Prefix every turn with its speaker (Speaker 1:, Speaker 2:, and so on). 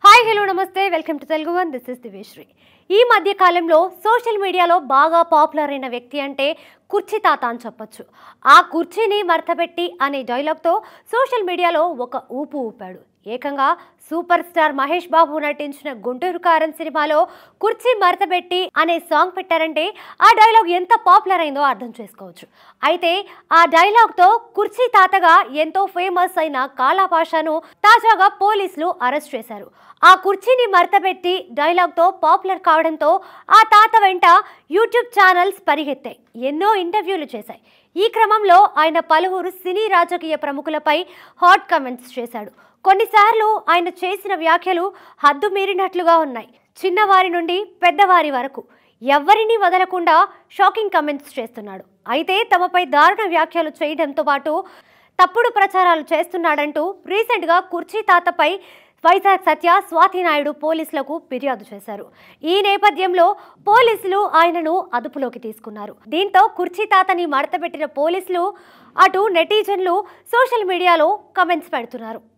Speaker 1: hi hello నమస్తే welcome to Telugu one this is దివేశ్రీ ఈ మధ్య కాలంలో సోషల్ మీడియాలో బాగా పాపులర్ అయిన వ్యక్తి అంటే కుర్చీ తాత అని చెప్పొచ్చు ఆ కుర్చీని మర్తబెట్టి అనే డైలాగ్తో సోషల్ మీడియాలో ఒక ఊపు ఊపాడు ఏకంగా సూపర్ స్టార్ మహేష్ బాబు నటించిన గుంటూరు కారం సినిమాలో కుర్చీ మరతబెట్టి అనే సాంగ్ పెట్టారంటే ఆ డైలాగ్ ఎంత పాపులర్ అయిందో అర్థం చేసుకోవచ్చు అయితే ఆ డైలాగ్తో కుర్చీ తాతగా ఎంతో ఫేమస్ అయిన కాలాపాషాను తాజాగా పోలీసులు అరెస్ట్ చేశారు ఆ కుర్చీని మరతబెట్టి డైలాగ్తో పాపులర్ కావడంతో ఆ తాత వెంట యూట్యూబ్ ఛానల్స్ పరిగెత్తాయి ఎన్నో ఇంటర్వ్యూలు చేశాయి ఈ క్రమంలో ఆయన పలువురు సినీ రాజకీయ ప్రముఖులపై హాట్ కమెంట్స్ చేశాడు కొన్నిసార్లు ఆయన చేసిన వ్యాఖ్యలు హద్దు మీరినట్లుగా ఉన్నాయి చిన్నవారి నుండి పెద్దవారి వరకు ఎవ్వరినీ వదలకుండా షాకింగ్ కమెంట్స్ చేస్తున్నాడు అయితే తమపై దారుణ వ్యాఖ్యలు చేయడంతో పాటు తప్పుడు ప్రచారాలు చేస్తున్నాడంటూ రీసెంట్గా కుర్చీ తాతపై వైజాగ్ సత్య స్వాతి నాయుడు పోలీసులకు ఫిర్యాదు చేశారు ఈ నేపథ్యంలో పోలీసులు ఆయనను అదుపులోకి తీసుకున్నారు దీంతో కుర్చీ తాతని మడతపెట్టిన పోలీసులు అటు నెటిజన్లు సోషల్ మీడియాలో కమెంట్స్ పెడుతున్నారు